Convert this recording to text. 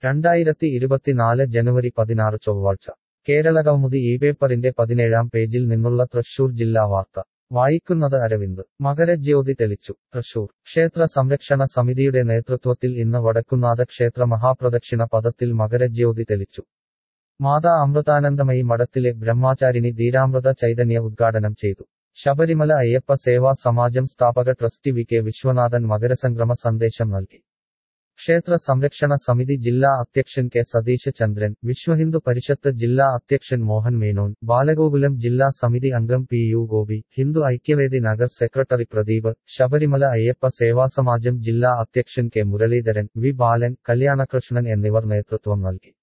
രണ്ടായിരത്തി ഇരുപത്തിനാല് ജനുവരി പതിനാറ് ചൊവ്വാഴ്ച കേരള കൗമുദി ഈ പേപ്പറിന്റെ പതിനേഴാം പേജിൽ നിന്നുള്ള തൃശൂർ ജില്ലാ വാർത്ത വായിക്കുന്നത് അരവിന്ദ് മകരജ്യോതി തെളിച്ചു തൃശൂർ ക്ഷേത്ര സംരക്ഷണ സമിതിയുടെ നേതൃത്വത്തിൽ ഇന്ന് വടക്കുന്നാഥ ക്ഷേത്ര മഹാപ്രദക്ഷിണ പദത്തിൽ മകരജ്യോതി തെളിച്ചു മാതാ അമൃതാനന്ദമയി മഠത്തിലെ ബ്രഹ്മാചാരിണി ധീരാമൃത ചൈതന്യ ഉദ്ഘാടനം ചെയ്തു ശബരിമല അയ്യപ്പ സേവാ സമാജം സ്ഥാപക ട്രസ്റ്റി വി കെ വിശ്വനാഥൻ മകരസംക്രമ സന്ദേശം നൽകി ക്ഷേത്ര സംരക്ഷണ സമിതി ജില്ലാ അധ്യക്ഷൻ കെ സതീശ് ചന്ദ്രൻ വിശ്വഹിന്ദു പരിഷത്ത് ജില്ലാ അധ്യക്ഷൻ മോഹൻ മേനോൻ ബാലഗോകുലം ജില്ലാ സമിതി അംഗം പി യു ഗോപി ഹിന്ദു ഐക്യവേദി നഗർ സെക്രട്ടറി പ്രദീപ് ശബരിമല അയ്യപ്പ സേവാസമാജം ജില്ലാ അധ്യക്ഷൻ കെ മുരളീധരൻ വി ബാലൻ കല്യാണകൃഷ്ണൻ എന്നിവർ നേതൃത്വം നൽകി